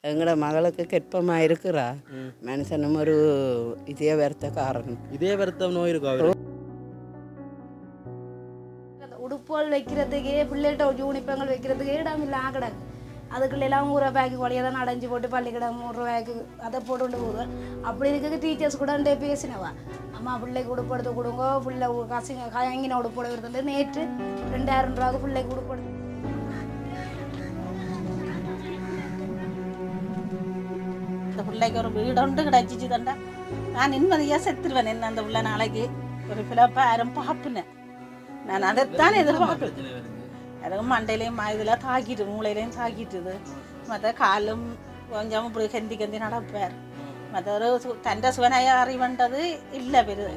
எங்களோட மகளுக்கு கெட்பமாக இருக்கிறா மனுஷனும் ஒரு இதே வருத்தக்காரன் இதே வருத்தம் நோய் இருக்கும் அவரு அந்த உடுப்புகள் வைக்கிறதுக்கே பிள்ளைகிட்ட ஒரு யூனிஃபார்ம்கள் வைக்கிறதுக்கே இடம் இல்லை கிடக்கு அதுக்குள்ள எல்லாம் ஒரு ரூபாய்க்கு கொலையை தான் அடைஞ்சு போட்டு பள்ளிக்கூடம் மூணு ரூபாய்க்கு அதை போட்டு கொண்டு போகுது அப்படி இருக்க டீச்சர்ஸ் கூட வந்து பேசினவா அம்மா பிள்ளைக்கு உடுப்பு எடுத்து கொடுங்க பிள்ளை கசிங்க கயங்கின உடுப்பு வருதுன்னு நேற்று ரெண்டாயிரம் ரூபாய்க்கு பிள்ளைக்கு உடுப்பு எடுத்து இந்த பிள்ளைக்கு ஒரு வீடு உண்டு கிடைச்சிச்சு தண்டா நான் நிம்மதியாக செத்துருவேன் என்ன அந்த பிள்ளை நாளைக்கு ஒரு பிளப்ப யாரும் பார்ப்பினேன் நான் அதைத்தான் எதிர்பார்க்கிறேன் எனக்கு மண்டையிலையும் இதில் தாக்கிட்டு மூளையிலையும் தாக்கிட்டுது மற்ற காலும் கொஞ்சம் இப்படி கந்தி கந்தி நடப்பார் மற்ற ஒரு சு- தண்டை சுவனைய அறிவன்றது இல்லை பெரு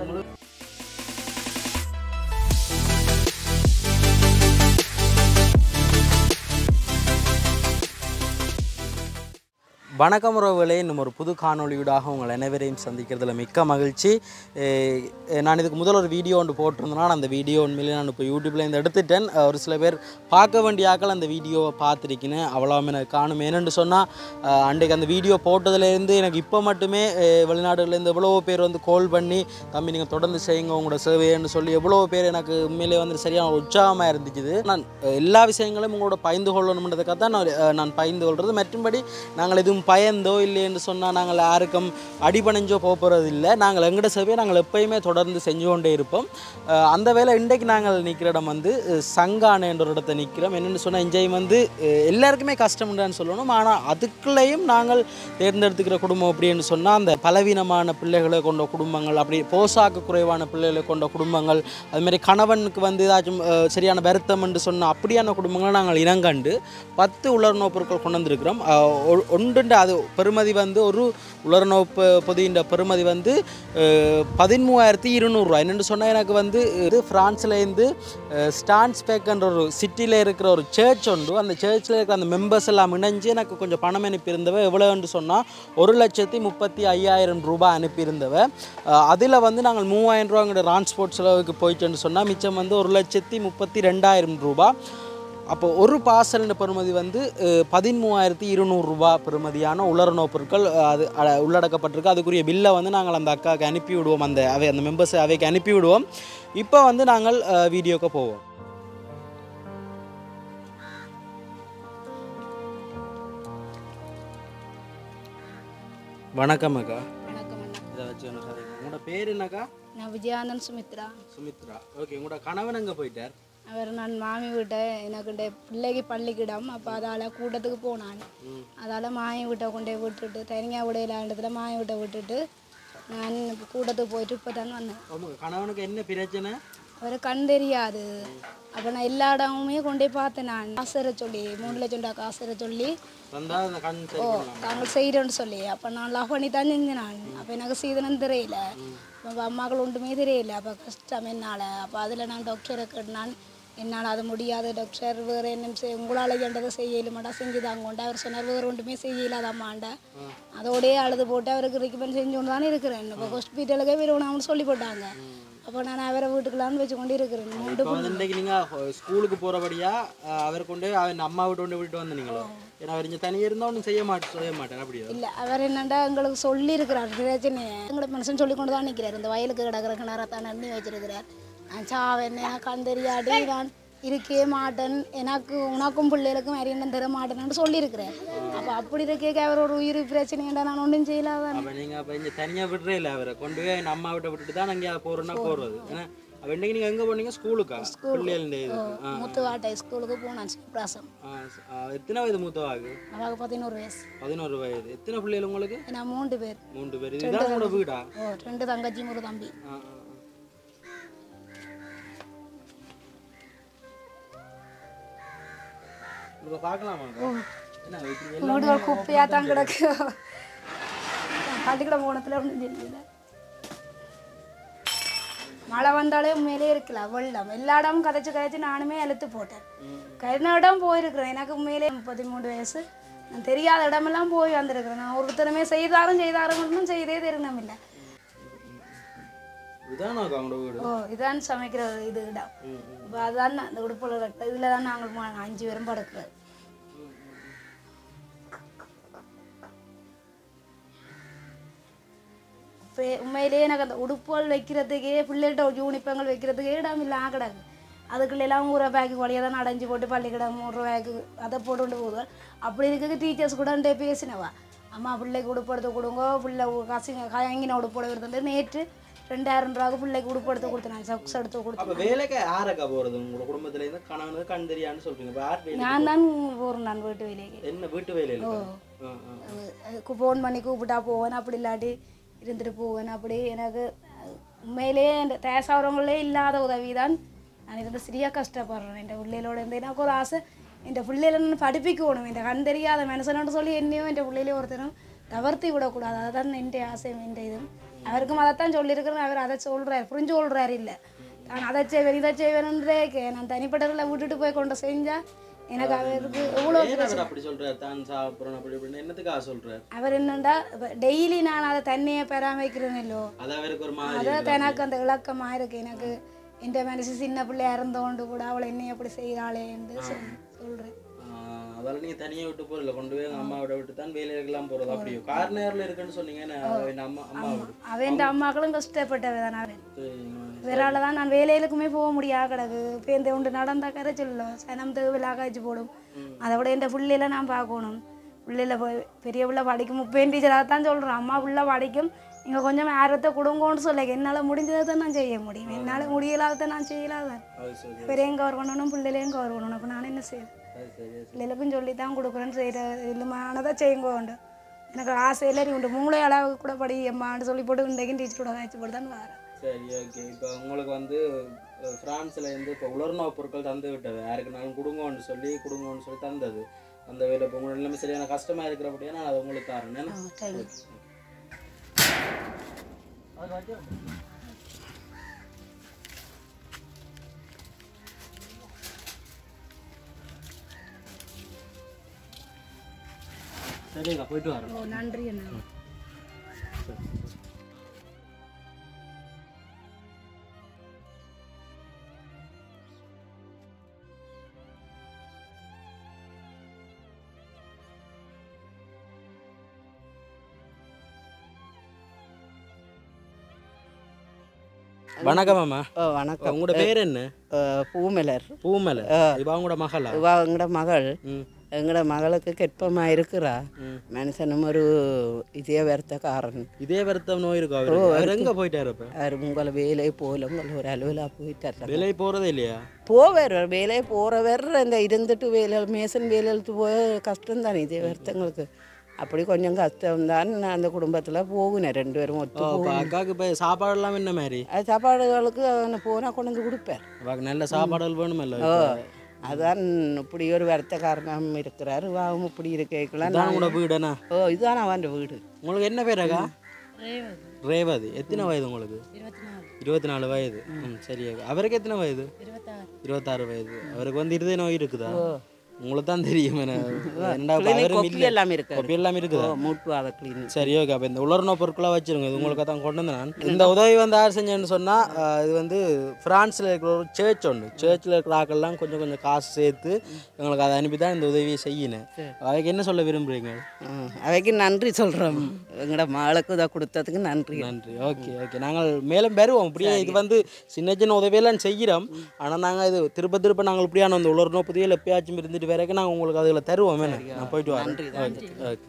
வணக்கம் உறவுகளே இன்னும் ஒரு புது காணொளியூடாக உங்கள் அனைவரையும் சந்திக்கிறதுல மிக்க மகிழ்ச்சி ஏ- ஏ, நான் இதுக்கு முதல் ஒரு வீடியோ ஒன்று போட்டிருந்தேன்னா அந்த வீடியோ உண்மையிலே நான் இப்போ யூடியூப்ல இருந்து எடுத்துட்டேன் அஹ் ஒரு சில பேர் பார்க்க வேண்டிய ஆக்கள் அந்த வீடியோவை பார்த்துருக்கேன் அவ்வளோ எனக்கு காணும் ஏன்னு சொன்னால் அன்றைக்கு அந்த வீடியோ போட்டதுலேருந்து எனக்கு இப்போ மட்டுமே அஹ், வெளிநாடுகள்லேருந்து எவ்வளோ பேர் வந்து கால் பண்ணி தம்பி நீங்கள் தொடர்ந்து செய்யுங்க உங்களோட சேவைன்னு சொல்லி எவ்வளோ பேர் எனக்கு உண்மையிலே வந்து சரியான ஒரு உற்சாகமாக இருந்துச்சு நான் அஹ், எல்லா விஷயங்களும் உங்களோட பகிர்ந்து கொள்ளணுன்றதுக்காக தான் நான் அஹ், நான் பகிர்ந்து கொள்வது மற்றும்படி நாங்கள் எதுவும் பயந்தோ இல்லை என்று சொன்னால் நாங்கள் யாருக்கும் அடிபணிஞ்சோ போக போகிறது இல்லை நாங்கள் எங்கட சேவையை நாங்கள் எப்பயுமே தொடர்ந்து செஞ்சு கொண்டே இருப்போம் அஹ், அந்த வேளை இன்றைக்கு நாங்கள் நிற்கிற இடம் வந்து அஹ், சங்கான என்ற ஒரு இடத்த நிற்கிறோம் என்னென்னு சொன்னால் இன்றைய வந்து அஹ், எல்லாருக்குமே கஷ்டம்னு சொல்லணும் ஆனால் அதுக்குள்ளேயும் நாங்கள் தேர்ந்தெடுத்துக்கிற குடும்பம் அப்படின்னு சொன்னால் அந்த பலவீனமான பிள்ளைகளை கொண்ட குடும்பங்கள் அப்படி போசாக்கு குறைவான பிள்ளைகளை கொண்ட குடும்பங்கள் அதுமாரி கணவனுக்கு வந்து ஏதாச்சும் அஹ், சரியான வருத்தம் என்று சொன்ன அப்படியான குடும்பங்களை நாங்கள் இனங்கண்டு பத்து உலர்நோய் பொருட்கள் கொண்டு வந்திருக்கிறோம் அஹ், ஒ- ஒன்றுண்டு அது பெறுமதி வந்து ஒரு உலர்நோய் பொ- பொதியின் பெறுமதி வந்து அஹ், பதிமூவாயிரத்தி இருநூறுவா என்னென்னு சொன்னால் எனக்கு வந்து இது ஃப்ரான்ஸ்லேருந்து ஸ்டான்ஸ்பேக்ன்ற ஒரு சிட்டியில் இருக்கிற ஒரு சர்ச் உண்டு அந்த சர்ச்சில் இருக்கிற அந்த மெம்பர்ஸ் எல்லாம் இணைஞ்சு எனக்கு கொஞ்சம் பணம் அனுப்பியிருந்தவ எவ்வளோன்னு சொன்னால் ஒரு லட்சத்தி முப்பத்தி ஐயாயிரம் ரூபாய் அனுப்பியிருந்தவ அதில் வந்து நாங்கள் மூவாயிரம் ரூபாங்கிற டிரான்ஸ்போர்ட் செலவுக்கு போயிட்டோன்னு சொன்னால் மிச்சம் வந்து ஒரு லட்சத்தி முப்பத்தி ரெண்டாயிரம் ரூபாய் அப்போ ஒரு பார்சல்னு பெறுமதி வந்து அஹ், பதிமூவாயிரத்தி இருநூறுபா பெறுமதியான உலர்நோய் பொருட்கள் அஹ், அது அ- உள்ளடக்கப்பட்டிருக்கு அதுக்குரிய பில்லை வந்து நாங்கள் அந்த அக்காவுக்கு அனுப்பி விடுவோம் அந்த அவை அந்த மெம்பர்ஸ் அவைக்கு அனுப்பி விடுவோம் இப்போ வந்து நாங்கள் அஹ், வீடியோக்கு போவோம் வணக்கம் அக்கா வணக்கம் அண்ணா இதை வச்சு ஒன்று சொல்லுங்க உங்களோட பேர் என்னக்கா நான் விஜயானந்த் சுமித்ரா சுமித்ரா ஓகே உங்களோட கணவன் எங்கே போயிட்டார் அவர் நான் மாமி வீட்டை எனக்கு இந்த பிள்ளைக்கு பள்ளிக்கிடம் அப்போ அதால் கூட்டத்துக்கு போனான் அதால் மாமி வீட்டை கொண்டு போய் விட்டுட்டு தனியாக விடையிலாண்டத்தில் மாமி வீட்டை விட்டுட்டு நான் கூட்டத்துக்கு போயிட்டு இப்போ தான் வந்தேன் உங்க கணவனுக்கு என்ன பிரச்சனை அவர் கண் தெரியாது அப்போ நான் எல்லா இடமுமே கொண்டு போய் பார்த்தேன் நான் காசரை சொல்லி மூணு லட்சம் ரூபா காசரை சொல்லி வந்தால் அந்த கண் சரி ஓ பண்ணலாம் தாங்கள் செய்கிறேன்னு சொல்லி அப்போ நான் லவ் பண்ணி தான் செஞ்சேன் நான் அப்போ எனக்கு சீதனம் தெரியல அப்போ அம்மாக்கள் ஒன்றுமே தெரியல அப்போ கஷ்டம் என்னால் அப்போ அதில் நான் டாக்டரை கேட்டான் என்னால் அது முடியாது டாக்டர் வேறு என்ன செய்ய உங்களால் ஏண்டதை செய்யல மாட்டா செஞ்சு தாங்கோண்டா அவர் சொன்னார் வேறு ஒன்றுமே செய்யல அம்மாண்ட அதோடயே அழுது போட்டு அவருக்கு ரெக்கமெண்ட் செஞ்சு கொண்டு தானே இருக்கிறேன் இப்போ ஹாஸ்பிட்டலுக்கே விரும்பினாங்கன்னு சொல்லி போட்டாங்க அப்போ நான் அவரை வீட்டுக்கெல்லாம் வச்சு கொண்டு இருக்கிறேன் மூன்று இப்போ வந்து இன்றைக்கு நீங்கள் ஸ்கூலுக்கு போகிறபடியா அவர் கொண்டு போய் அவர் அம்மா வீட்டு கொண்டு விட்டு வந்தீங்களோ ஏன்னா அவர் இங்கே தனியாக இருந்தால் ஒன்றும் செய்ய மாட்டேன் செய்ய மாட்டேன் அப்படியோ இல்லை அவர் என்னண்டா எங்களுக்கு சொல்லியிருக்கிறார் பிரச்சனை எங்களுக்கு மனுஷன் சொல்லி கொண்டு தான் நிற்கிறார் இந்த வயலுக்கு கிடக்கிற கிணற தான் நன்னி வச்சிருக்கிறார் நான் சாவன் எனக்கு கண் தெரியாடி நான் இருக்கவே மாட்டேன் எனக்கு உனக்கும் பிள்ளைகளுக்கும் வேறு என்ன தர மாட்டேன்னு சொல்லியிருக்கிறேன் அப்போ அப்படி இருக்கே அவர் ஒரு உயிர் பிரச்சனைண்டா நான் ஒன்றும் செய்யலாதான் அப்போ நீங்கள் அப்போ இங்கே தனியாக விடுறே இல்லை அவரை கொண்டு போய் என் அம்மா வீட்டை விட்டுட்டு தான் அங்கே போகிறோன்னா போகிறது ஏன்னா அப்போ இன்றைக்கி நீங்கள் எங்கே போனீங்க ஸ்கூலுக்கா பிள்ளைகள் இந்த இதுக்கு ஆ முத்துவாட்டை ஸ்கூலுக்கு போனான் சிவபிராசம் ஆ, ச- ஆ, எத்தனை வயது மூத்தவாகு அவளுக்கு பதினோரு வயசு பதினோரு வயது எத்தனை பிள்ளைகள் உங்களுக்கு நான் மூன்று பேர் மூன்று பேர் இதுதான் உங்களோட வீடா ஓ ரெண்டு தங்கச்சியும் ஒரு தம்பி ஆ ஆ, ஆ. இப்போ பார்க்கலாமா என்ன இப்படி எல்லாம் வீடுகள் குப்பையாக தான் கிடக்கு பள்ளிக்கூடம் போனத்தில் ஒன்றும் தெரியல மழை வந்தாலே உண்மையிலே இருக்கலாம் வெள்ளம் எல்லா இடமும் கதைச்சு கதைச்சு நானுமே இழுத்து போட்டேன் கருண இடம் போயிருக்கிறேன் எனக்கு உண்மையிலே முப்பத்தி மூணு வயசு நான் தெரியாத இடமெல்லாம் போய் வந்திருக்கிறேன் நான் ஒருத்தருமே செய்தாரும் செய்தாரும் செய்தே தெரியணும் இல்லை இதுதானா உங்களோட வீடு ஓ இதான் சமைக்கிற இது இடம் இப்போ அதுதான் அந்த உடுப்புல இதில் தான் நாங்கள் மூணு- அஞ்சு பேரும் படுக்கிறது இப்போ உண்மையிலேயே எனக்கு அந்த உடுப்புகள் வைக்கிறதுக்கே பிள்ளைகிட்ட யூனிஃபார்ம்கள் வைக்கிறதுக்கே இடம் இல்லை கிடக்கு அதுக்குள்ளெல்லாம் ஒரு ரூபாய்க்கு வழியாக தான் அடைஞ்சு போட்டு பள்ளிக்கூடம் மூணு ரூபாய்க்கு அதை போட்டு கொண்டு போகுது அப்படி இருக்க டீச்சர்ஸ் கூட என்கிட்ட பேசினவா அம்மா பிள்ளைக்கு உடுப்பு எடுத்து கொடுங்க பிள்ளை கசிங்க கயங்கின உடுப்பு எடுத்து நேற்று ரெண்டாயிரம் ரூபாய்க்கு பிள்ளைக்கு உடுப்பு எடுத்து கொடுத்தேன் சக்ஸ் எடுத்து அப்ப கொடுத்தேன் வேலைக்கு யாரக்கா போறது உங்களோட குடும்பத்துல இருந்து கணவனுக்கு கண் தெரியான்னு சொல்றீங்க இப்ப யார் வேலை நான் தான் போகிறேன் நான் வீட்டு வேலைக்கு என்ன வீட்டு வேலையில அதுக்கு ஃபோன் பண்ணி கூப்பிட்டா போவேன் அப்படி இல்லாட்டி இருந்துட்டு போவேன் அப்படி எனக்கு அஹ், உண்மையிலேயே இந்த தேசாவரங்களே இல்லாத உதவி தான் நான் இருந்து சரியாக கஷ்டப்படுறேன் இந்த பிள்ளைகளோட இருந்து எனக்கு ஒரு ஆசை இந்த பிள்ளைகளை நான் படிப்பிக்கணும் இந்த கண் தெரியாத மனுஷனோட சொல்லி என்னையும் இந்த பிள்ளையிலே ஒருத்தரும் தவர்த்தி விடக்கூடாது அதுதான் என் ஆசையும் என் இதுவும் அவருக்கும் அதைத்தான் சொல்லியிருக்கிறேன் அவர் அதை சொல்கிறார் புரிஞ்சு கொள்கிறாரு இல்லை நான் அதை செய்வேன் இதை செய்வேன்றே நான் தனிப்பட்டதில் விட்டுட்டு போய் கொண்டு செஞ்சால் எனக்கு அவருக்கு எவ்வளோ ஏன் அவர் அப்படி சொல்றாரு தான் சாப்பிடுறோம் அப்படி இப்படின்னு என்னத்துக்காக சொல்றாரு அவர் என்னண்டா டெய்லி நான் அதை தண்ணியை பெறாமைக்கிறேனோ அது அவருக்கு ஒரு மாதிரி அதான் எனக்கு அந்த இலக்கமாக இருக்கு எனக்கு இந்த மனசு சின்ன பிள்ளையா இருந்தோண்டு கூட அவளை என்ன எப்படி செய்கிறாளே என்று சொல்கிறேன் ஆஹ் அதால நீங்க தனியா விட்டு போறல கொண்டு போய் எங்க அம்மாவோட விட்டு தான் வேலைக்கெல்லாம் போறது அப்படியோ கார்னர்ல இருக்குன்னு சொன்னீங்க நான் என் அம்மா அம்மா விடு அவன் அம்மாக்களும் கஷ்டப்பட்டவ தான் அவன் சரிங்க. வேறால தான் நான் வேலையிலுக்குமே போக முடியாது கிடக்கு இப்போ இந்த உண்டு நடந்தா கரை சொல்லும் சனம் தேவையில்லா காய்ச்சி போடும் அதை விட இந்த பிள்ளையில நான் பார்க்கணும் பிள்ளையில போய் பெரிய பிள்ளை படிக்கும் முப்பேன் டீச்சராக தான் சொல்கிறேன் அம்மா பிள்ளை படிக்கும் நீங்கள் கொஞ்சம் ஆரத்தை கொடுங்கன்னு சொல்ல என்னால் முடிஞ்சதை தான் நான் செய்ய முடியும் என்னால் முடியலாததை நான் செய்யலாதான் அது சரி பெரியவங்க கவர் பண்ணணும் பிள்ளைகளையும் கவர் பண்ணணும் அப்போ நான் என்ன செய்யுது அது சரி பிள்ளைகளுக்கும் சொல்லி தான் கொடுக்குறேன்னு செய்கிற இல்லமானதாக செய்யுங்க உண்டு எனக்கு ஆசையில் நீ உண்டு மூளை அளவுக்கு கூட படி அம்மான்னு சொல்லி போட்டு இன்றைக்கும் டீச்சரோட காய்ச்சி போட்டு தான் வரேன் சரி ஓகே இப்போ உங்களுக்கு வந்து அஹ், பிரான்ஸ்ல இருந்து இப்போ உலர்ணவு பொருட்கள் தந்து விட்டது யாருக்குனாலும் கொடுங்கன்னு சொல்லி கொடுங்கன்னு சொல்லி தந்தது அந்த வேலை இப்போ உங்களுக்கு எல்லாமே சரியான கஷ்டமா இருக்கிறபடியா நான் அதை உங்களுக்கு தரேன் ஏன்னா தேங்க்யூ சரிக்கா போயிட்டு வரேன் ஓ நன்றி அண்ணா வணக்கம் அம்மா ஓ வணக்கம் உங்களோட பேர் என்ன அஹ், பூமலர் பூமலை இப்போ அவங்களோட மகளா இவா எங்கட மகள் ம் எங்கட மகளுக்கு கெப்பமாக இருக்கிறா மனுஷனும் ஒரு இதே வருத்தக்காரன் இதே வருத்தம் நோய் இருக்கா அவருக்கு அவர் எங்க போயிட்டாரு இப்போ அவர் உங்களை வேலையை போல உங்களை ஒரு அலுவலாக போயிட்டார் வேலை போறதே இல்லையா போவார் வேலையை போகிறவர் இந்த இருந்துட்டு வேலை மேசன் வேலைக்கு போய் கஷ்டம் தானே இதே வருத்தங்களுக்கு அப்படி கொஞ்சம் கஷ்டம்தான் நான் அந்த குடும்பத்தில் போகுனேன் ரெண்டு பேரும் ஒத்து இப்போ போகுனேன். அக்காவுக்கு இப்போ சாப்பாடெல்லாம் என்ன மாதிரி அது சாப்பாடுகளுக்கு போனால் கொண்டு வந்து கொடுப்பார் அவாக்கு நல்ல சாப்பாடுகள் வேணுமல்ல ஓ அதான் இப்படி ஒரு வருத்தக்காரனம் இருக்கிறார் வாவும் இப்படி இருக்கலாம் இதான் உங்களோட வீடுண்ணா ஓ இதுதான் அவன் வீடு உங்களுக்கு என்ன பேர் அக்கா ரேவதி எத்தனை வயது உங்களுக்கு இருபத்தி நாலு வயது ம் சரி அக்கா அவருக்கு எத்தனை வயது இருபத்தாறு வயது அவருக்கு வந்து இருதய நோய் இருக்குதா உங்களுக்கு தான் தெரியும் என்ன என்னடா இப்ப கிளினிக் அவரும் கொப்பி இல்லை எல்லாம் இருக்கு கொப்பி எல்லாம் இருக்குதா மூட்டு வாத கிளினிக் சரி ஓகே அப்போ இந்த உலர்ண பொருட்களாக வச்சிருங்க இது உங்களுக்கு தான் கொண்டு வந்து நான் இந்த உதவி வந்து யார் செஞ்சேன்னு சொன்னால் இது வந்து ஃப்ரான்ஸில் இருக்கிற ஒரு சர்ச் ஒன்று சர்ச்சில் இருக்கிற ஆக்கள்லாம் கொஞ்சம் கொஞ்சம் காசு சேர்த்து எங்களுக்கு அதை அனுப்பி தான் இந்த உதவியை செய்யினேன் அதுக்கு என்ன சொல்ல விரும்புகிறீங்க அவைக்கு நன்றி சொல்கிறோம் எங்களோட மகளுக்கு இதை கொடுத்ததுக்கு நன்றி நன்றி ஓகே ஓகே நாங்கள் மேலும் பெறுவோம் இப்படியே இது வந்து சின்ன சின்ன உதவியெல்லாம் செய்கிறோம் ஆனால் நாங்கள் இது திருப்ப திருப்ப நாங்கள் இப்படியான அந்த உலர்ணோ புதிய எப்பயாச்சும் இருந்துட்டு வரைக்கும் நாங்கள் உங்களுக்கு அதில் தருவோம் என்ன நான் போயிட்டு வரேன் நன்றி, ஓகே ஓகே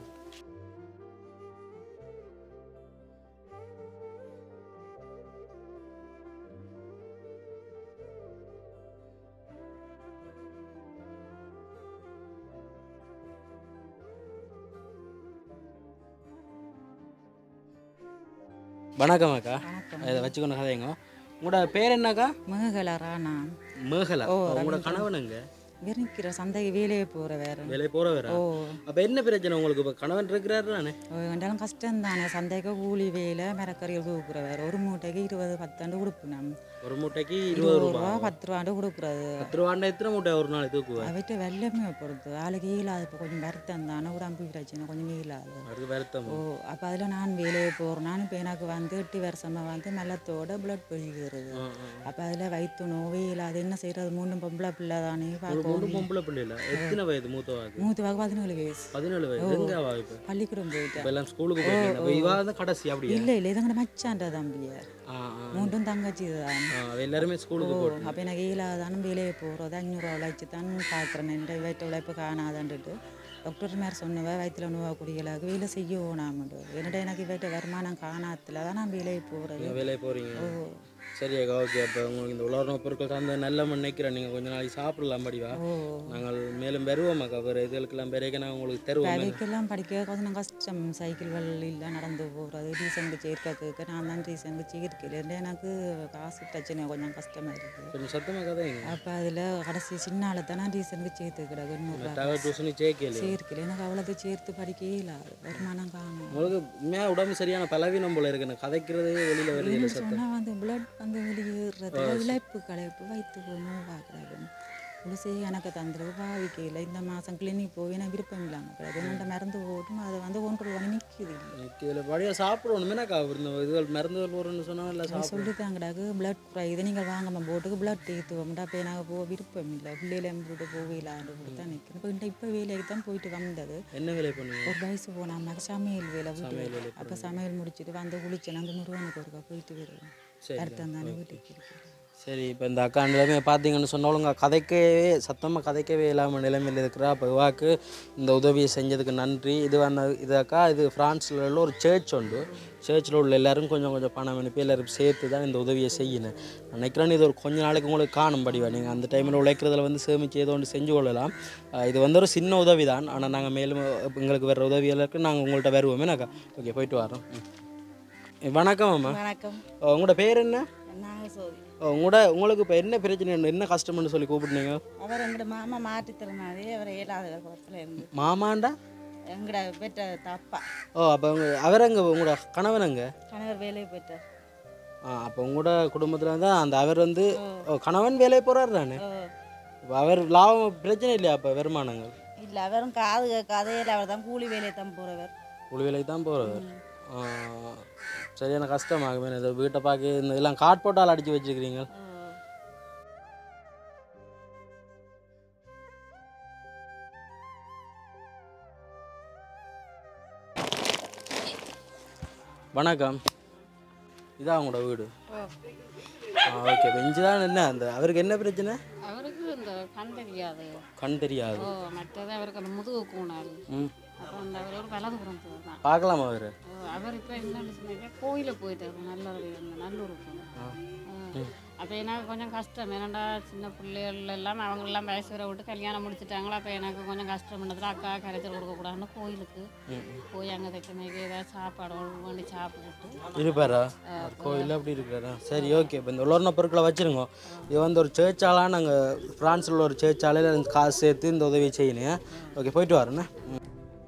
வணக்கம் அக்கா இதை வச்சுக்கணும் கதைங்க உங்களோட பேர் என்னக்கா மேகலை ராணா மேகலா உங்களோட கணவனுங்க விரிக்கிற சந்தைக்கு வேலையை போகிற வேறு வேலையை போகிறவரா ஓ அப்போ என்ன பிரச்சனை உங்களுக்கு இப்போ கணவன் இருக்கிறாரு தானே வேண்டாலும் கஷ்டம் தானே சந்தைக்கு கூலி வேலை மரக்கறிகள் கொடுக்குற வேறு ஒரு மூட்டைக்கு இருபது பத்தாண்டு கொடுப்போம் ஒரு மூட்டைக்கு இருபது இருபது ரூபா ரூபா பத்து ரூபாண்டு கொடுக்குறது பத்து ரூபாண்டா எத்தனை மூட்டை ஒரு நாள் தூக்குவேன் அவற்றை வெள்ளமே பொறுத்து ஆளுக்கு ஈலாது இப்போ கொஞ்சம் வருத்தம் தானே உடம்பு பிரச்சனை கொஞ்சம் ஈலாது அதுக்கு வருத்தம் ஓ அப்போ அதில் நான் வேலையை போகிறேன் நான் இப்போ எனக்கு வந்து எட்டு வருஷமாக வந்து மலத்தோட பிளட் பெருகிறது அப்போ அதில் வயிற்று நோவே இல்லாது என்ன செய்கிறது மூணு பொம்பளை பிள்ளை தானே பார்க்க மூணு பொம்பளை பிள்ளைல எத்தனை வயது மூத்தவாக்கு மூத்தவாக்கு பதினேழு வயசு பதினேழு வயது எங்க அவ இப்ப பள்ளிக்கூடம் போயிட்டேன் இப்ப எல்லாம் ஸ்கூலுக்கு போயிட்டு அப்ப இவா தான் கடைசி அப்படியா இல்லை இல்லை இதுங்கட மச்சான்டா தம்பிய ஆ ஆ மூன்றும் தங்கச்சி தான் ஆ, அவ எல்லாருமே ஸ்கூலுக்கு போட்டு அப்போ எனக்கு இயலாதானும் வேலையை போகிறது அஞ்சூறுவா உழைச்சி தான் பார்க்குறேன் என்ற வயிற்று உழைப்பு காணாதான்ட்டு டாக்டர் மேர் சொன்னவ வயிற்றுல நோவா குடிகளாக வேலை செய்ய வேணாமட்டு என்னடா எனக்கு வயிற்று வருமானம் காணாத்துல தான் நான் வேலையை போகிறது நீங்க வேலைக்கு போறீங்க சரி அக்கா ஓகே அப்போ உங்களுக்கு இந்த உலர்ண பொருட்கள் சார்ந்த நல்ல நினைக்கிறேன் நீங்கள் கொஞ்ச நாளைக்கு சாப்பிடலாம் படிவா நாங்கள் மேலும் பெறுவோம் அக்கா வேறு இதுகளுக்கெல்லாம் பெரிய நாங்கள் உங்களுக்கு தருவோம் வேலைக்கெல்லாம் படிக்க கொஞ்சம் கஷ்டம் சைக்கிள்கள் இல்லை நடந்து போகிறது ரீசனுக்கு சேர்க்கிறதுக்கு நான் தான் ரீசனுக்கு சேர்க்கல எனக்கு காசு பிரச்சனை கொஞ்சம் கஷ்டமாக இருக்குது கொஞ்சம் சத்தமாக கதைங்க அப்போ அதில் கடைசி சின்னால தான் நான் ரீசனுக்கு சேர்த்து கிடக்கு நூறுரூவா டவர் டியூஷனு சேர்க்கல சேர்க்கல எனக்கு அவ்வளோது சேர்த்து படிக்கவே இல்லாது வருமானம் காணும் உங்களுக்கு உண்மையாக உடம்பு சரியான பலவீனம் போல இருக்கு எனக்கு கதைக்கிறதே வெளியில் வருது இல்லை சத்தம் சொன்னால் வந்து பிளட் வந்து வெளியேறது இழைப்பு களைப்பு வயிற்று போகணும் பார்க்குறாங்க புதுசே எனக்கு தந்துருக்கு பாவிக்கையில் இந்த மாதம் கிளினிக் போய் எனக்கு விருப்பம் இல்லாமல் கிடக்கு என்னோட மருந்து போட்டும் அதை வந்து ஒன்று பண்ணி நிற்குது எனக்கு இதில் வழியாக சாப்பிடணும் என்னக்கா இந்த இதுகள் மருந்துகள் போடுறேன்னு சொன்னால் இல்லை சாப்பிட சொல்லி தாங்கடாக்கு பிளட் குறையுது நீங்கள் வாங்கம்மா போட்டுக்கு பிளட் ஏற்றுவோம்டா அப்போ எனக்கு போக விருப்பம் இல்லை பிள்ளையில போட்டு போகவே இல்லாண்டு கூட தான் நிற்கிறேன் இப்போ இப்போ வேலைக்கு தான் போயிட்டு வந்தது என்ன வேலை பண்ணுவீங்க ஒரு வயசு போனாம்னாக்க சமையல் வேலை வீட்டு அப்போ சமையல் முடிச்சுட்டு வந்து குளிச்சேன் அந்த முருகனுக்கு ஒருக்கா போயிட்டு வருவேன் சரி அடுத்த தானே வீட்டுக்கு இருக்கிறேன் சரி இப்போ இந்த அக்கா நிலைமை பார்த்தீங்கன்னு சொன்னாலுங்க கதைக்கவே சத்தமாக கதைக்கவே இல்லாமல் நிலைமையில் இருக்கிறா அப்போ இவாக்கு இந்த உதவியை செஞ்சதுக்கு நன்றி இது வந்து இது அக்கா இது ஃப்ரான்ஸில் உள்ள ஒரு சர்ச் உண்டு சர்ச்சில் உள்ள எல்லாரும் கொஞ்சம் கொஞ்சம் பணம் அனுப்பி எல்லாரும் சேர்த்து தான் இந்த உதவியை செய்யணும் நினைக்கிறேன் இது ஒரு கொஞ்ச நாளைக்கு உங்களுக்கு காணும் படிவா நீங்கள் அந்த டைமில் உழைக்கிறதுல வந்து சேமித்து ஏதோ ஒன்று செஞ்சு கொள்ளலாம் அஹ் இது வந்து ஒரு சின்ன உதவி தான் ஆனால் நாங்கள் மேலும் எங்களுக்கு வேறு உதவியெல்லாம் நாங்கள் உங்கள்கிட்ட வருவோம் என்னக்கா ஓகே போயிட்டு வரோம் ம். வணக்கம் அம்மா வணக்கம் உங்களோட பேர் என்ன நாங்கள் சோதி உங்களோட உங்களுக்கு இப்போ என்ன பிரச்சனை என்ன கஷ்டம்னு சொல்லி கூப்பிடுனீங்க அவர் எங்கட மாமா மாற்றுத்திறனாளி அவர் ஏழாவது குளத்தில் இருந்து மாமாண்டா எங்கட பெற்ற தப்பா ஓ அப்போ உங்க அவர் எங்க உங்களோட கணவன் எங்க கணவர் வேலையை பெற்றார் ஆ அப்போ உங்களோட குடும்பத்தில் தான் அந்த அவர் வந்து ஓ கணவன் வேலையை போகிறாரு தானே ஓ அப்ப அவர் லாபம் பிரச்சனை இல்லையா அப்போ வருமானங்கள் இல்லை அவரும் காது கேட்காதையில் அவர் தான் கூலி வேலையை தான் போகிறவர் உள் வேலைக்கு தான் போகிறவர் சரியான கஷ்டமாகுமே இந்த வீட்டை பார்க்க இந்த இதெல்லாம் காட் போட்டால் அடித்து வச்சுருக்கிறீங்க வணக்கம் இதான் உங்களோட வீடு ஆ ஓகே இப்போ இஞ்சி தான் என்ன அந்த அவருக்கு என்ன பிரச்சனை அவருக்கு இந்த கண் தெரியாது கண் தெரியாது ஓ மற்றது அவருக்கு அந்த முதுகு கூணாது ம் அப்போ அந்த அவர் ஒரு வலது புறந்தது தான் பார்க்கலாமா அவர் ஓ, அவர் இப்போ என்னன்னு சொன்னாக்க கோயிலுக்கு போயிட்டாரு நல்லூர் நல்லூருக்கு அப்போ எனக்கு கொஞ்சம் கஷ்டம் ஏன்னாண்டா சின்ன பிள்ளைகள் எல்லாம் அவங்க எல்லாம் வயசு வரை விட்டு கல்யாணம் முடிச்சிட்டாங்களா அப்போ எனக்கு கொஞ்சம் கஷ்டம் பண்ணதுல அக்கா கரைச்சல் கொடுக்கக்கூடாதுன்னு கோயிலுக்கு போய் அங்கே தைக்கமைக்கு ஏதாவது சாப்பாடு வேண்டி சாப்பிட்டுட்டு இருப்பாரா கோயிலில் அப்படி இருக்கிறாரா சரி ஓகே இப்போ இந்த உலர்ன பொருட்களை வச்சுருங்க இது வந்து ஒரு சேர்ச்சாலாம் நாங்கள் ஃப்ரான்ஸில் உள்ள ஒரு சேர்ச்சாலையில் இந்த காசு சேர்த்து இந்த உதவி செய்யணும் ஓகே போயிட்டு வரேண்ணே ம்.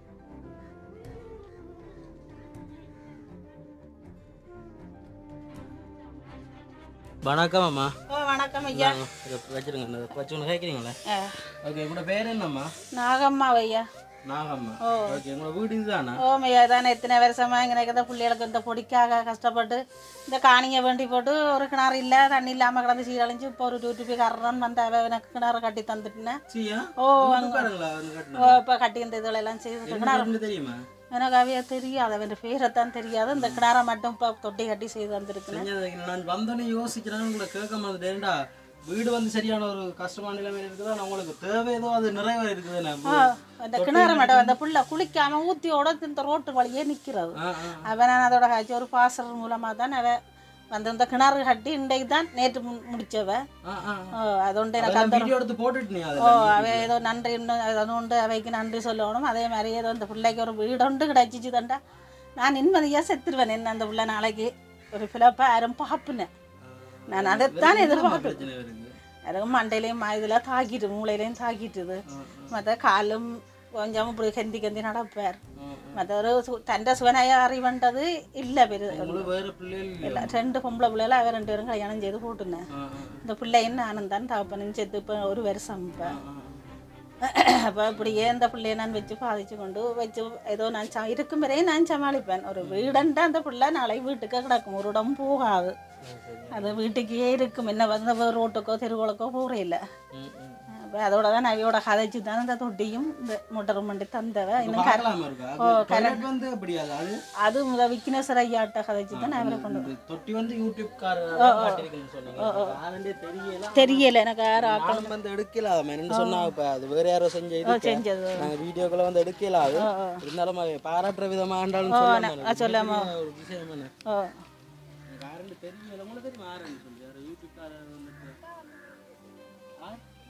வணக்கம் அம்மா ஓ வணக்கம் ஐயா இதை வச்சுருங்க இந்த வச்சுக்கணும் கேட்குறீங்களே ஓகே உங்களோட பேர் என்னம்மா நாகம்மா ஐயா நாகம்மா ஓகே உங்களோட வீடு இதுதானா ஓமையா தானே எத்தனை வருஷமா இங்கே இந்த பிள்ளைகளுக்கு இந்த பொடிக்காக கஷ்டப்பட்டு இந்த காணிங்க வேண்டி போட்டு ஒரு கிணறு இல்லை தண்ணி இல்லாமல் கிடந்து சீரழிஞ்சு இப்போ ஒரு டூ டூபி கர்றன் வந்து அவ எனக்கு கிணறு கட்டி தந்துட்டுனேன் சரியா ஓ பாருங்களா வந்து கட்டினா. ஓ இப்போ கட்டி இந்த இதெல்லாம் செய்து கிணறு என்ன தெரியுமா எனக்கு அவைய தெரியாது அவன் பேரைத்தான் தெரியாது இந்த கிணறை மட்டும் இப்போ தொட்டி கட்டி செய்து வந்திருக்குன்னு செஞ்சதுக்கு நான் வந்தோடனே யோசிக்கிறேன் உங்களை கேட்க மாட்டேன்டா வீடு வந்து சரியான ஒரு கஷ்டமான நிலைமையில இருக்குதா நான் உங்களுக்கு தேவை ஏதோ அது நிறைவேற இருக்குது ஆ, அந்த கிணறு மட்டும் அந்த புள்ள குளிக்காம ஊத்தியோட இந்த ரோட்டு வழியே நிற்கிறது அவன் நான் அதோட காய்ச்சி ஒரு பாசல் மூலமாக தான் அவ வந்து இந்த கிணறு கட்டி இன்றைக்கு தான் நேற்று மு- முடிச்சவ ஓ, அதோண்டு எனக்கு அந்த வீடியோ எடுத்து போட்டுட்டு நீ ஓ அவ ஏதோ நன்றி இன்னும் அதுண்டு அவைக்கு நன்றி சொல்லணும் அதே மாதிரி ஏதோ இந்த பிள்ளைக்கு ஒரு வீடுண்டு கிடைச்சிச்சு தண்டா நான் நிம்மதியாக செத்துருவேன் என்ன அந்த பிள்ளை நாளைக்கு ஒரு பிளப்பை யாரும் பார்ப்புனேன் நான் அதைத்தான் எதிர்பார்க்குறேன் பிரச்சனை வருது அதுவும் மண்டையிலையும் இதில் தாக்கிட்டு மூளையிலையும் தாக்கிட்டுது மற்ற காலும் கொஞ்சம் இப்படி கந்தி கந்தி நடப்பார் மற்ற ஒரு சு- தண்டை சுவனைய அறிவன்றது இல்லை பெரு உங்களுக்கு வேற பிள்ளைகள் இல்லை ரெண்டு பொம்பளை பிள்ளைல அவ ரெண்டு பேரும் கல்யாணம் செய்து போட்டுனேன் இந்த பிள்ளையும் நானும் தான் தகப்பனும் செத்து இப்போ ஒரு வருஷம் இப்போ அப்போ இப்படியே இந்த பிள்ளைய நான் வச்சு பாதிச்சு கொண்டு வச்சு ஏதோ நான் ச இருக்கும் வரையும் நான் சமாளிப்பேன் ஒரு வீடுண்டா அந்த பிள்ளை நாளை வீட்டுக்கு கிடக்கும் ஒரு இடம் போகாது அது வீட்டுக்கே இருக்கும் என்ன வந்து ரோட்டுக்கோ தெருவுகளுக்கோ போகிறே இல்லை அப்போ அதோட தான் அவையோட கதைச்சு தான் இந்த தொட்டியும் இந்த மோட்டரும் பண்ணி தந்தவ இன்னும் கர பார்க்கலாமா இருக்கா ஓ, கரெக்ட் வந்து அப்படியா அது அது முத விக்னேஸ்வர ஐயாட்ட கதைச்சு தான் அவரை கொண்டு இந்த தொட்டி வந்து யூடியூப் காரர் காட்டியிருக்கேன்னு சொன்னீங்க யாருன்னே தெரியல தெரியல எனக்கு யார் ஆக்கள் ஆக்களும் வந்து எடுக்கல அவன் என்னன்னு சொன்னா இப்ப அது வேற யாரோ செஞ்ச இது செஞ்சது நாங்க வீடியோக்குள்ள வந்து எடுக்கல அது இருந்தாலும் அது பாராட்டுற விதமா இருந்தாலும் சொல்லாம சொல்லாம. ஒரு விஷயம் என்ன ஓ யாருன்னு தெரியல உங்களுக்கு தெரியுமா யாருன்னு சொல்லி யாரு யூடியூப் காரர் வந்துட்டு ஆ?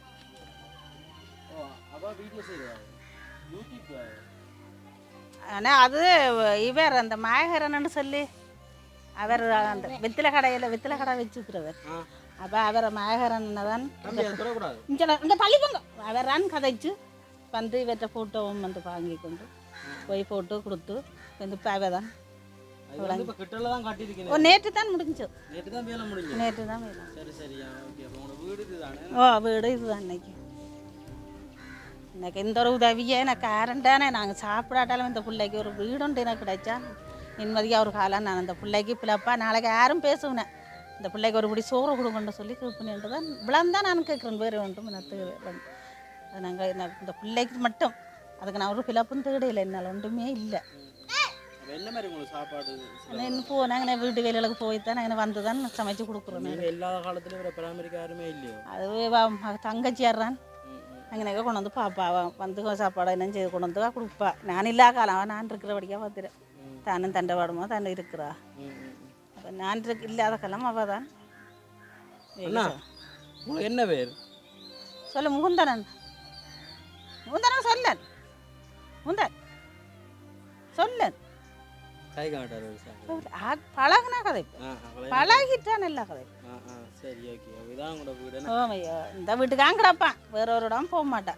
ஓ அவ வீடியோ செய்வாங்க யூடியூப் ஆனால் அது இவர் அந்த மாயகரன்னு சொல்லி அவர் அந்த வெத்தில கடையில் வெத்தில கடை வச்சுக்கிறவர் அப்போ அவர் மாயகரன் தான் தம்பி அதை தொடக்கூடாது இங்கே இந்த தள்ளி போங்க அவர் தான் கதைச்சு வந்து இவற்றை ஃபோட்டோவும் வந்து வாங்கி கொண்டு போய் ஃபோட்டோ கொடுத்து வந்து பாவை தான் அது வந்து இப்ப கிட்டல தான் காட்டியிருக்கேன் ஓ நேற்று தான் முடிஞ்சது நேற்று தான் வேலை முடிஞ்சு நேற்று தான் வேணும் சரி சரியா ஓகே அப்போ உங்களோட வீடு இதுதானே ஓ வீடு இதுதான் இன்னைக்கு எனக்கு இந்த ஒரு உதவியே எனக்கு ஆரண்டானே நாங்கள் சாப்பிடாட்டாலும் இந்த பிள்ளைக்கு ஒரு வீடுண்டு எனக்கு கிடைச்சா நிம்மதியாக ஒரு காலம் நான் அந்த பிள்ளைக்கு பிள்ளைப்பா நாளைக்கு யாரும் பேசுவேன் இந்த பிள்ளைக்கு ஒரு பிடி சோறு கொடுக்கணும்னு சொல்லி கேட்பேன்ட்டு தான் இவ்வளவு தான் நான் கேட்குறேன் வேறு ஒன்றும் எனக்கு அது நாங்கள் இந்த பிள்ளைக்கு மட்டும் அதுக்கு நான் ஒரு பிளப்பும் தேடையில்லை என்னால் ஒன்றுமே இல்லை அப்ப என்ன மாதிரி உங்களுக்கு சாப்பாடு இன்னும் போனாங்க நான் வீட்டு வேலைகளுக்கு போய் தான் நான் வந்து தான் சமைச்சு கொடுக்குறேன் நீங்க இல்லாத காலத்துல இவரை பராமரிக்க யாருமே இல்லையோ அது வ- தங்கச்சி ஏறான் அங்கனக்க கொண்டு வந்து பாப்பா அவன் வந்து சாப்பாடு என்ன செய்து கொண்டு வந்து கொடுப்பா நான் இல்லா காலம் அவன் நான் இருக்கிறபடியாக பார்த்துறேன் தானும் தண்டவாடுமோ தான் இருக்கிறா அப்போ நான் இருக்க இல்லாத காலம் அவள் தான் அண்ணா உங்களுக்கு என்ன பேர் சொல்ல முகுந்தனன் முகுந்தனன் சொல்லன் முந்தன் சொல்லன் கை காட்டாரு ஒரு சார் ஆ, பழகுனா கதை ஆ அவளை- பழகிட்டான் எல்லா கதை ஆ ஆ சரி ஓகே அப்போ இதான் உங்களோட வீடு என்ன? ஓமையா இந்த வீட்டுக்கு அங்கடாப்பான் வேற ஒரு இடம் போக மாட்டான்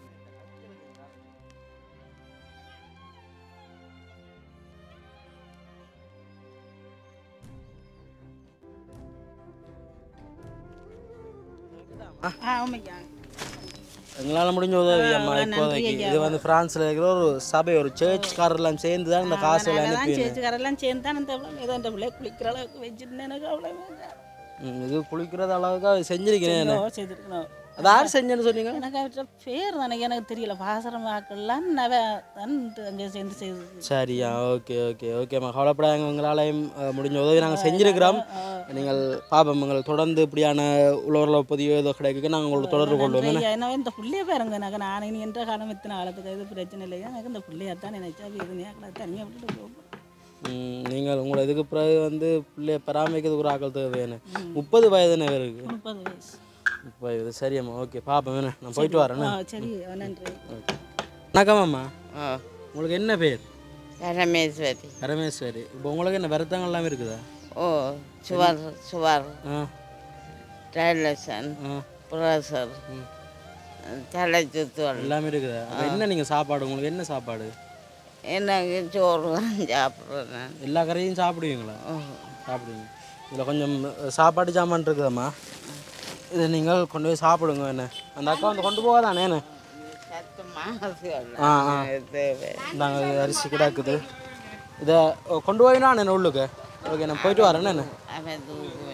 ஆமையா எங்களால் முடிஞ்ச உதவி அம்மா இப்போதைக்கு இது வந்து பிரான்ஸ்ல இருக்கிற ஒரு சபை ஒரு சர்ச்காரெல்லாம் சேர்ந்து தான் இந்த காசு எல்லாம் அதெல்லாம் அனுப்பி சேச்சுக்காரெல்லாம் சேர்ந்து தான் இந்த ஏதோ இந்த பிள்ளை குளிக்கிற அளவுக்கு வச்சுருந்தேன் எனக்கு அவ்வளோ ம், இது குளிக்கிறது அளவுக்கு செஞ்சிருக்கேன் செய்திருக்கணும் அது யார் செஞ்சேன்னு சொன்னீங்க எனக்கு அவற்ற பேர் தானே எனக்கு தெரியல பாசரம் வாக்கெல்லாம் நவ தான் அங்கே சேர்ந்து செய்து சரியா ஓகே ஓகே ஓகேம்மா கவலைப்படாங்க உங்களாலையும் அஹ், முடிஞ்ச உதவி நாங்கள் செஞ்சிருக்கிறோம் நீங்கள் பாப்போம் உங்கள் தொடர்ந்து இப்படியான உழவரில் பதிவோ ஏதோ கிடைக்க நாங்கள் உங்களை தொடர்பு கொள்வோம் என்ன? என்ன இந்த பிள்ளைய பாருங்க எனக்கு நான் இனி என்ற காலம் எத்தனை காலத்துக்கு இது பிரச்சனை இல்லையா எனக்கு இந்த பிள்ளையத்தான் நினைச்சா இது தனியாக விட்டுட்டு போகும் ம், நீங்கள் உங்களை இதுக்கு பிறகு வந்து பிள்ளைய பராமரிக்கிறதுக்கு ஒரு ஆக்கள் தேவையான முப்பது வயது என்ன இருக்கு முப்பது வயசு முப்பது வயது சரியாம்மா ஓகே பாப்போம் வேணும் நான் போயிட்டு வரேன் ஆ சரி நன்றி வணக்கம் அம்மா ஆ உங்களுக்கு என்ன பேர் ரமேஸ்வரி பரமேஸ்வரி இப்போ உங்களுக்கு என்ன வருத்தங்கள் எல்லாம் இருக்குதா ஓ சுவர் சுவர் ஆ டைலசன் ஆ ப்ரஷர் தலை சுத்தல் எல்லாமே இருக்குதா அப்போ என்ன நீங்கள் சாப்பாடு உங்களுக்கு என்ன சாப்பாடு எனக்கு சோறு தான் சாப்பிட்றேன் நான் எல்லா கரையும் சாப்பிடுவீங்களா சாப்பிடுவீங்க இதில் கொஞ்சம் சாப்பாடு சாமான் இருக்குதாம்மா இதை நீங்கள் கொண்டு போய் சாப்பிடுங்க என்ன அந்த அக்கா வந்து கொண்டு போகாதானே என்ன சத்தமாக ஆ ஆ தேவை நாங்கள் அரிசி கிடக்குது இதை கொண்டு போய் நான் என்ன உள்ளுக்கு ஓகே நான் போயிட்டு வரேன் என்ன அவன் தூக்குவேன்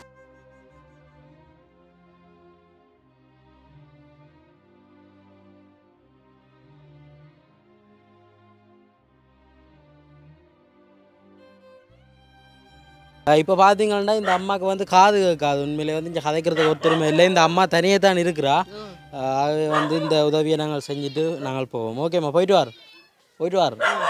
இப்போ பார்த்தீங்கன்னா இந்த அம்மாவுக்கு வந்து காது கேட்காது உண்மையிலே வந்து இங்கே கதைக்கிறதுக்கு ஒருத்தருமே இல்லை இந்த அம்மா தனியே தான் இருக்கிறா ஆகவே வந்து இந்த உதவியை நாங்கள் செஞ்சுட்டு நாங்கள் போவோம் ஓகேம்மா போயிட்டு வார் போயிட்டு வார்